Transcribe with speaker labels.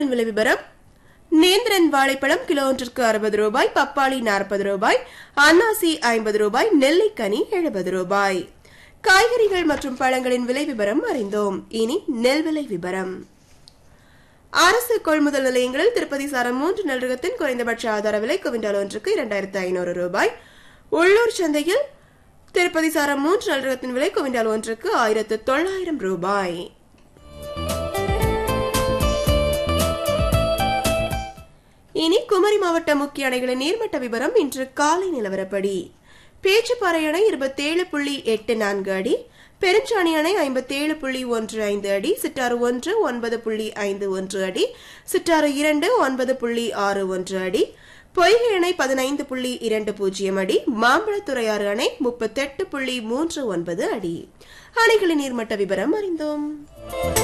Speaker 1: விலை விவரம் நேந்திரன் வாழைப்பழம் கிலோ ஒன்றிற்கு அறுபது ரூபாய் பப்பாளி நாற்பது ரூபாய் அன்னாசி ஐம்பது ரூபாய் நெல்லிக்கனி எழுபது ரூபாய் காய்கறிகள் மற்றும் பழங்களின் விலை விவரம் அறிந்தோம் இனி நெல் விலை விவரம் அரசு கொள்முதல் நிலையங்களில் திருப்பதி சாரம் மூன்று நெல்ரகத்தின் குறைந்தபட்ச ஆதார விலை குவிண்டால் ஒன்றுக்கு இரண்டாயிரத்து ஐநூறு ரூபாய் உள்ளூர் சந்தையில் திருப்பதி சாரம் மூன்று நெல்ரகத்தின் விலை குவிண்டால் ஒன்றுக்கு ஆயிரத்து தொள்ளாயிரம் ரூபாய் இனி குமரி மாவட்ட முக்கிய அணைகளின் நீர்மட்ட விவரம் இன்று காலை நிலவரப்படி பேச்சுப்பாறை அணை இருபத்தேழு புள்ளி எட்டு நான்கு அடி பெருஞ்சாணி அணை ஐம்பத்தேழு புள்ளி ஒன்று ஐந்து அடி சிட்டாறு ஒன்று ஒன்பது புள்ளி ஐந்து ஒன்று அடி சிட்டாறு இரண்டு ஒன்பது புள்ளி ஆறு ஒன்று அடி பொய்கை அணை பதினைந்து புள்ளி இரண்டு பூஜ்ஜியம் அடி மாம்பழத்துறையாறு அணை முப்பத்தெட்டு புள்ளி மூன்று ஒன்பது அடி அணைகளின் நீர்மட்ட விவரம் அறிந்தோம்